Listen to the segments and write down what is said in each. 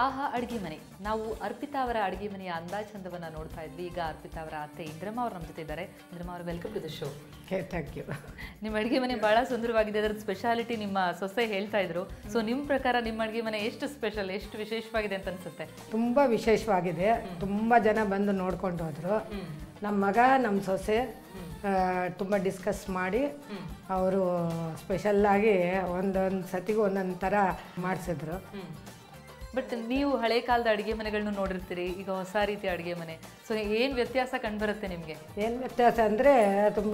ಆಹಾ ಅಡುಗೆ ಮನೆ ನಾವು ಅರ್ಪಿತಾ ಅವರ ಅಡುಗೆ ಮನೆಯ ಅಂದಾಚಂದವನ್ನ ನೋಡ್ತಾ ಇದ್ವಿ ಈಗ ಅರ್ಪಿತಾ ಅವರ ಅತ್ತೆ ಇಂದ್ರಮ್ಮ ಅವ್ರು ನಮ್ಮ ಜೊತೆ ಇದ್ದಾರೆ ಇಂದ್ರಮ್ಮ ಅವರು welcome to the show okay thank you ನಿಮ್ಮ ಅಡುಗೆ ಮನೆ ಬಹಳ ಸುಂದರವಾಗಿದೆ ಅದರ ಸ್ಪೆಷಾಲಿಟಿ ನಿಮ್ಮ ಸೊಸೆ ಹೇಳ್ತಾ ಇದ್ರು ಸೊ ನಿಮ್ಮ ಪ್ರಕಾರ ನಿಮ್ಮ ಅಡುಗೆ ಮನೆ ಎಷ್ಟು ಸ್ಪೆಷಲ್ ಎಷ್ಟು ವಿಶೇಷವಾಗಿದೆ ಅಂತ ಅನ್ಸುತ್ತೆ ತುಂಬ ವಿಶೇಷವಾಗಿದೆ ತುಂಬ ಜನ ಬಂದು ನೋಡ್ಕೊಂಡು ಹೋದರು ನಮ್ಮ ಮಗ ನಮ್ಮ ಸೊಸೆ ತುಂಬ ಡಿಸ್ಕಸ್ ಮಾಡಿ ಅವರು ಸ್ಪೆಷಲ್ಲಾಗಿ ಒಂದೊಂದು ಸತಿಗೂ ಒಂದೊಂದು ಥರ ಮಾಡಿಸಿದ್ರು ಬಟ್ ನೀವು ಹಳೆ ಕಾಲದ ಅಡುಗೆ ಮನೆಗಳನ್ನ ನೋಡಿರ್ತೀರಿ ಈಗ ಹೊಸ ರೀತಿಯ ಅಡುಗೆ ಮನೆ ಸೊ ಏನು ವ್ಯತ್ಯಾಸ ಕಂಡುಬರುತ್ತೆ ನಿಮಗೆ ಏನು ವ್ಯತ್ಯಾಸ ಅಂದರೆ ತುಂಬ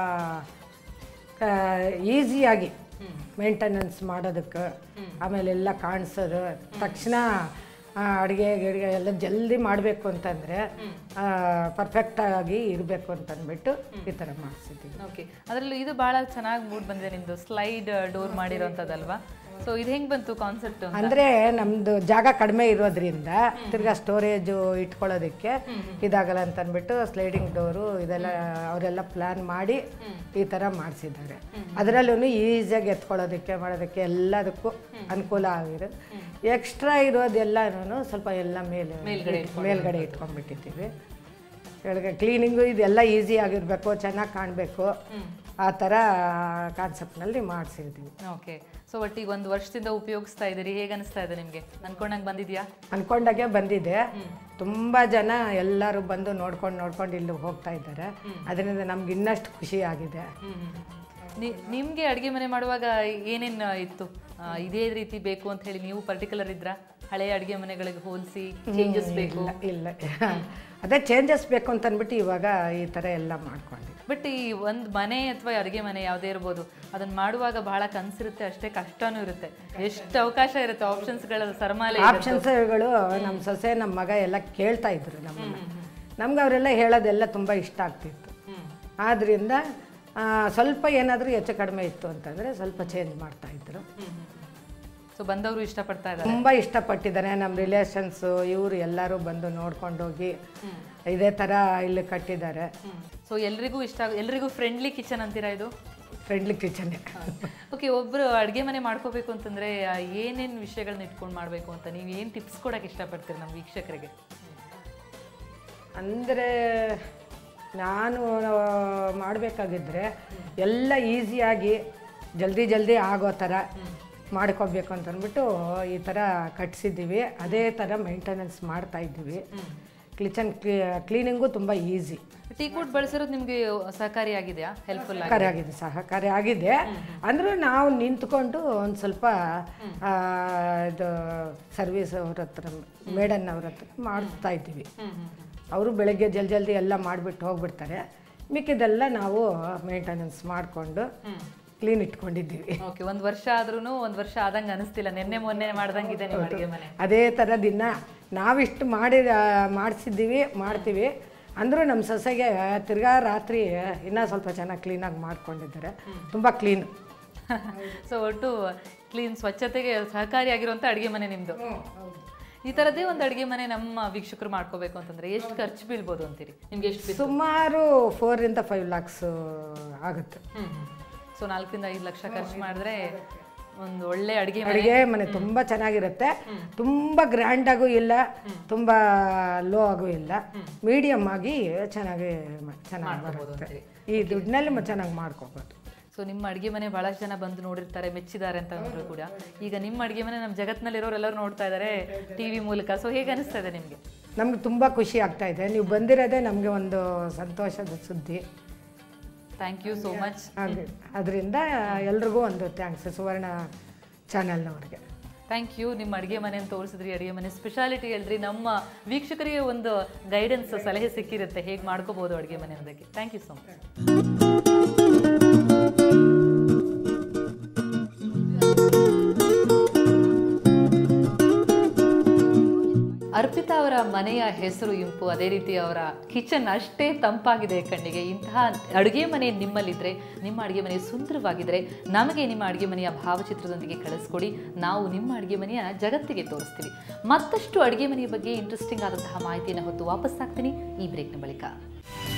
ಈಸಿಯಾಗಿ ಮೇಂಟೆನೆನ್ಸ್ ಮಾಡೋದಕ್ಕೆ ಆಮೇಲೆ ಎಲ್ಲ ಕಾಣಿಸೋದು ತಕ್ಷಣ ಅಡುಗೆ ಗಿಡಿಗೆ ಎಲ್ಲ ಜಲ್ದಿ ಮಾಡಬೇಕು ಅಂತಂದರೆ ಪರ್ಫೆಕ್ಟಾಗಿ ಇರಬೇಕು ಅಂತಂದ್ಬಿಟ್ಟು ಈ ಥರ ಮಾಡಿಸಿದ್ದೀವಿ ಓಕೆ ಅದರಲ್ಲೂ ಇದು ಬಹಳ ಚೆನ್ನಾಗಿ ಮೂಡ್ ಬಂದಿದೆ ನಿಮ್ದು ಸ್ಲೈಡ್ ಡೋರ್ ಮಾಡಿರೋಂಥದ್ದಲ್ವಾ ಸೊ ಇದು ಹೆಂಗ್ ಬಂತು ಕಾನ್ಸೆಪ್ಟ್ ಅಂದರೆ ನಮ್ಮದು ಜಾಗ ಕಡಿಮೆ ಇರೋದ್ರಿಂದ ತಿರ್ಗಾ ಸ್ಟೋರೇಜು ಇಟ್ಕೊಳ್ಳೋದಕ್ಕೆ ಇದಾಗಲ್ಲ ಅಂತ ಅಂದ್ಬಿಟ್ಟು ಸ್ಲೈಡಿಂಗ್ ಡೋರು ಇದೆಲ್ಲ ಅವರೆಲ್ಲ ಪ್ಲ್ಯಾನ್ ಮಾಡಿ ಈ ಥರ ಮಾಡಿಸಿದ್ದಾರೆ ಅದರಲ್ಲೂ ಈಸಿಯಾಗಿ ಎತ್ಕೊಳ್ಳೋದಕ್ಕೆ ಮಾಡೋದಕ್ಕೆ ಎಲ್ಲದಕ್ಕೂ ಅನುಕೂಲ ಆಗಿರೋ ಎಕ್ಸ್ಟ್ರಾ ಇರೋದೆಲ್ಲನೂ ಸ್ವಲ್ಪ ಎಲ್ಲ ಮೇಲೆ ಮೇಲ್ಗಡೆ ಇಟ್ಕೊಂಡ್ಬಿಟ್ಟಿದ್ದೀವಿ ಕೆಳಗೆ ಕ್ಲೀನಿಂಗು ಇದೆಲ್ಲ ಈಸಿ ಆಗಿರಬೇಕು ಚೆನ್ನಾಗಿ ಕಾಣಬೇಕು ಆ ಥರ ಕಾನ್ಸೆಪ್ಟ್ನಲ್ಲಿ ಮಾಡಿಸಿದ್ದೀವಿ ಓಕೆ ಸೊ ಒಟ್ಟು ಈಗ ಒಂದು ವರ್ಷದಿಂದ ಉಪಯೋಗಿಸ್ತಾ ಇದ್ದೀರಿ ಹೇಗೆ ಅನಿಸ್ತಾ ಇದೆ ನಿಮಗೆ ಅನ್ಕೊಂಡಂಗೆ ಬಂದಿದ್ಯಾ ಅನ್ಕೊಂಡಾಗೆ ಬಂದಿದೆ ತುಂಬ ಜನ ಎಲ್ಲರೂ ಬಂದು ನೋಡ್ಕೊಂಡು ನೋಡ್ಕೊಂಡು ಇಲ್ಲಿ ಹೋಗ್ತಾ ಇದ್ದಾರೆ ಅದರಿಂದ ನಮ್ಗೆ ಇನ್ನಷ್ಟು ಖುಷಿ ಆಗಿದೆ ನಿ- ನಿಮ್ಗೆ ಅಡುಗೆ ಮನೆ ಮಾಡುವಾಗ ಏನೇನು ಇತ್ತು ಆ, ಇದೇ ರೀತಿ ಬೇಕು ಅಂತ ಹೇಳಿ ನೀವು ಪರ್ಟಿಕ್ಯುಲರ್ ಇದ್ರ ಹಳೆಯ ಅಡುಗೆ ಮನೆಗಳಿಗೆ ಹೋಲಿಸಿ ಚೇಂಜಸ್ ಬೇಕು ಇಲ್ಲ ಅದೇ ಚೇಂಜಸ್ ಬೇಕು ಅಂತ ಅಂದ್ಬಿಟ್ಟು ಇವಾಗ ಈ ಥರ ಎಲ್ಲ ಮಾಡ್ಕೊಂಡ್ವಿ ಬಟ್ ಈ ಒಂದು ಮನೆ ಅಥವಾ ಅಡುಗೆ ಮನೆ ಯಾವುದೇ ಇರ್ಬೋದು ಅದನ್ನ ಮಾಡುವಾಗ ಬಹಳ ಕನಸಿರುತ್ತೆ ಅಷ್ಟೇ ಕಷ್ಟನೂ ಇರುತ್ತೆ ಎಷ್ಟು ಅವಕಾಶ ಇರುತ್ತೆ ಆಪ್ಷನ್ಸ್ಗಳ ಸರಮಾಲೆ ಇರುತ್ತೆ. ಆಪ್ಷನ್ಸ್ಗಳು ನಮ್ಮ ಸೊಸೆ ನಮ್ಮ ಮಗ ಎಲ್ಲ ಕೇಳ್ತಾ ಇದ್ರು ನಮ್ಮನ್ನ ನಮ್ಗೆ ಅವರೆಲ್ಲ ಹೇಳೋದೆಲ್ಲ ತುಂಬ ಇಷ್ಟ ಆಗ್ತಿತ್ತು ಆದ್ದರಿಂದ ಆ, ಸ್ವಲ್ಪ ಏನಾದರೂ ಹೆಚ್ಚು ಕಡಿಮೆ ಇತ್ತು ಅಂತಂದರೆ ಸ್ವಲ್ಪ ಚೇಂಜ್ ಮಾಡ್ತಾ ಇದ್ರು ಸೊ ಬಂದವರು ಇಷ್ಟಪಡ್ತಾ ಇದ್ದಾರೆ ತುಂಬ ಇಷ್ಟಪಟ್ಟಿದ್ದಾರೆ ನಮ್ಮ ರಿಲೇಷನ್ಸು ಇವರು ಎಲ್ಲರೂ ಬಂದು ನೋಡ್ಕೊಂಡು ಹೋಗಿ ಇದೇ ಥರ ಇಲ್ಲಿ ಕಟ್ಟಿದ್ದಾರೆ ಸೊ ಎಲ್ರಿಗೂ ಇಷ್ಟ ಆಗ ಎಲ್ರಿಗೂ ಫ್ರೆಂಡ್ಲಿ ಕಿಚನ್ ಅಂತೀರಾ ಇದು ಫ್ರೆಂಡ್ಲಿ ಕಿಚನ್ ಓಕೆ ಒಬ್ರು ಅಡುಗೆ ಮನೆ ಮಾಡ್ಕೋಬೇಕು ಅಂತಂದ್ರೆ ಆ, ಏನೇನ್ ವಿಷಯಗಳನ್ನ ಇಟ್ಕೊಂಡು ಮಾಡಬೇಕು ಅಂತ ನೀವು ಏನು ಟಿಪ್ಸ್ ಕೊಡಕ್ಕೆ ಇಷ್ಟಪಡ್ತೀರಿ ನಮ್ಮ ವೀಕ್ಷಕರಿಗೆ ಅಂದರೆ ನಾನು ಮಾಡಬೇಕಾಗಿದ್ರೆ ಎಲ್ಲ ಈಸಿಯಾಗಿ ಜಲ್ದಿ ಜಲ್ದಿ ಆಗೋ ಥರ ಮಾಡ್ಕೋಬೇಕು ಅಂತ ಅಂದ್ಬಿಟ್ಟು ಈ ಥರ ಕಟ್ಸಿದ್ದೀವಿ ಅದೇ ಥರ ಮೇಂಟೆನೆನ್ಸ್ ಮಾಡ್ತಾ ಇದ್ದೀವಿ ಕಿಚನ್ ಕ್ಲೀನಿಂಗು ತುಂಬ ಈಸಿ ಟೀ ಕೂಟ್ ಬಳಸಿರೋದು ನಿಮಗೆ ಸಹಕಾರಿಯಾಗಿದೆಯಾ ಹೆಲ್ಪ್ಫುಲ್ ಆಗಿ ಸಹಕಾರಿ ಆಗಿದೆ ಸಹಕಾರಿ ಆಗಿದೆ ಅಂದರೂ ನಾವು ನಿಂತ್ಕೊಂಡು ಒಂದು ಸ್ವಲ್ಪ ಆ, ಇದು ಸರ್ವಿಸ್ ಅವ್ರ ಹತ್ರ ಮೇಡನ್ ಅವ್ರ ಹತ್ರ ಮಾಡಿಸ್ತಾ ಇದ್ದೀವಿ ಅವರು ಬೆಳಗ್ಗೆ ಜಲ್ದಿ ಜಲ್ದಿ ಎಲ್ಲ ಮಾಡಿಬಿಟ್ಟು ಹೋಗ್ಬಿಡ್ತಾರೆ ಮಿಕ್ಕಿದೆಲ್ಲ ನಾವು ಮೇಂಟೆನೆನ್ಸ್ ಮಾಡಿಕೊಂಡು ಕ್ಲೀನ್ ಇಟ್ಕೊಂಡಿದ್ದೀವಿ ಓಕೆ ಒಂದ್ ವರ್ಷ ಆದ್ರೂ ಒಂದ್ ವರ್ಷ ಆದಂಗೆ ಅನಿಸ್ತಿಲ್ಲ ನಿನ್ನೆ ಮೊನ್ನೆ ಮಾಡ್ದಂಗಿದೆ ನಿಮ್ಮ ಅಡುಗೆ ಮನೆ ಅದೇ ಥರ ದಿನ ನಾವಿಷ್ಟು ಮಾಡಿ ಮಾಡಿಸಿದ್ದೀವಿ ಮಾಡ್ತೀವಿ ಅಂದರೂ ನಮ್ಮ ಸೊಸೆಗೆ ತಿರ್ಗಾ ರಾತ್ರಿ ಇನ್ನೂ ಸ್ವಲ್ಪ ಚೆನ್ನಾಗಿ ಕ್ಲೀನಾಗಿ ಮಾಡ್ಕೊಂಡಿದ್ದಾರೆ ತುಂಬ ಕ್ಲೀನ್ ಸೊ ಒಟ್ಟು ಕ್ಲೀನ್ ಸ್ವಚ್ಛತೆಗೆ ಸಹಕಾರಿಯಾಗಿರುವಂಥ ಅಡುಗೆ ಮನೆ ನಿಮ್ದು ಈ ಥರದ್ದೇ ಒಂದು ಅಡುಗೆ ಮನೆ ನಮ್ಮ ವೀಕ್ಷಕರು ಮಾಡ್ಕೋಬೇಕು ಅಂತಂದ್ರೆ ಎಷ್ಟು ಖರ್ಚು ಬೀಳ್ಬೋದು ಅಂತೀರಿ ನಿಮ್ಗೆ ಎಷ್ಟು ಬೀಳ್ಬೋದು ಸುಮಾರು ಫೋರಿಂದ ಫೈವ್ ಲ್ಯಾಕ್ಸ್ ಆಗುತ್ತೆ ಸೊ ನಾಲ್ಕರಿಂದ ಐದು ಲಕ್ಷ ಖರ್ಚು ಮಾಡಿದ್ರೆ ಒಂದು ಒಳ್ಳೆ ಅಡುಗೆ ಮನೆ ಅಡುಗೆ ಮನೆ ತುಂಬ ಚೆನ್ನಾಗಿರುತ್ತೆ ತುಂಬ ಗ್ರ್ಯಾಂಡಾಗೂ ಇಲ್ಲ ತುಂಬ ಲೋ ಆಗೂ ಇಲ್ಲ ಮೀಡಿಯಮ್ ಆಗಿ ಚೆನ್ನಾಗಿ ಮ- ಚೆನ್ನಾಗಿ ಬರುತ್ತೆ ಈ ದುಡ್ಡಿನಲ್ಲಿ ಚೆನ್ನಾಗಿ ಮಾಡ್ಕೋಬೋದು ಸೊ ನಿಮ್ಮ ಅಡುಗೆ ಮನೆ ಬಹಳಷ್ಟು ಜನ ಬಂದು ನೋಡಿರ್ತಾರೆ ಮೆಚ್ಚಿದ್ದಾರೆ ಅಂತ ಅಂದ್ರು ಕೂಡ ಈಗ ನಿಮ್ಮ ಅಡುಗೆ ಮನೆ ನಮ್ಮ ಜಗತ್ತಿನಲ್ಲಿರೋರೆಲ್ಲರೂ ನೋಡ್ತಾ ಇದ್ದಾರೆ ಟಿ ವಿ ಮೂಲಕ ಸೊ ಹೇಗೆ ಅನಿಸ್ತಾ ಇದೆ ನಿಮಗೆ ನಮ್ಗೆ ತುಂಬ ಖುಷಿ ಆಗ್ತಾ ಇದೆ ನೀವು ಬಂದಿರೋದೇ ನಮಗೆ ಒಂದು ಸಂತೋಷದ ಸುದ್ದಿ ಥ್ಯಾಂಕ್ ಯು ಸೋ ಮಚ್ ಅದರಿಂದ ಎಲ್ರಿಗೂ ಒಂದು ಥ್ಯಾಂಕ್ಸ್ ಸುವರ್ಣ ಚಾನಲ್ನವ್ರಿಗೆ ಥ್ಯಾಂಕ್ ಯು ನಿಮ್ಮ ಅಡುಗೆ ಮನೆ ಅಂತ ತೋರಿಸಿದ್ರಿ ಅಡುಗೆ ಮನೆ ಸ್ಪೆಷಾಲಿಟಿ ಹೇಳಿದ್ರಿ ನಮ್ಮ ವೀಕ್ಷಕರಿಗೆ ಒಂದು ಗೈಡೆನ್ಸ್ ಸಲಹೆ ಸಿಕ್ಕಿರುತ್ತೆ ಹೇಗೆ ಮಾಡ್ಕೋಬೋದು ಅಡುಗೆ ಮನೆ ಅನ್ನೋದಕ್ಕೆ thank you so much Arpita ಅವರ ಮನೆಯ ಹೆಸರು ಇಂಪು ಅದೇ ರೀತಿ ಅವರ ಕಿಚನ್ ಅಷ್ಟೇ ತಂಪಾಗಿದೆ ಕಣ್ಣಿಗೆ ಇಂತಹ ಅಡುಗೆ ಮನೆ ನಿಮ್ಮಲ್ಲಿದ್ದರೆ ನಿಮ್ಮ ಅಡುಗೆ ಮನೆ ಸುಂದರವಾಗಿದ್ದರೆ ನಮಗೆ ನಿಮ್ಮ ಅಡುಗೆ ಮನೆಯ ಭಾವಚಿತ್ರದೊಂದಿಗೆ ಕಳಿಸ್ಕೊಡಿ ನಾವು ನಿಮ್ಮ ಅಡುಗೆ ಮನೆಯ ಜಗತ್ತಿಗೆ ತೋರಿಸ್ತೀವಿ ಮತ್ತಷ್ಟು ಅಡುಗೆ ಮನೆಯ ಬಗ್ಗೆ ಇಂಟ್ರೆಸ್ಟಿಂಗ್ ಆದಂತಹ ಮಾಹಿತಿಯನ್ನು ಹೊತ್ತು ವಾಪಸ್ ಆಗ್ತೀನಿ ಈ ಬ್ರೇಕ್ನ ಬಳಿಕ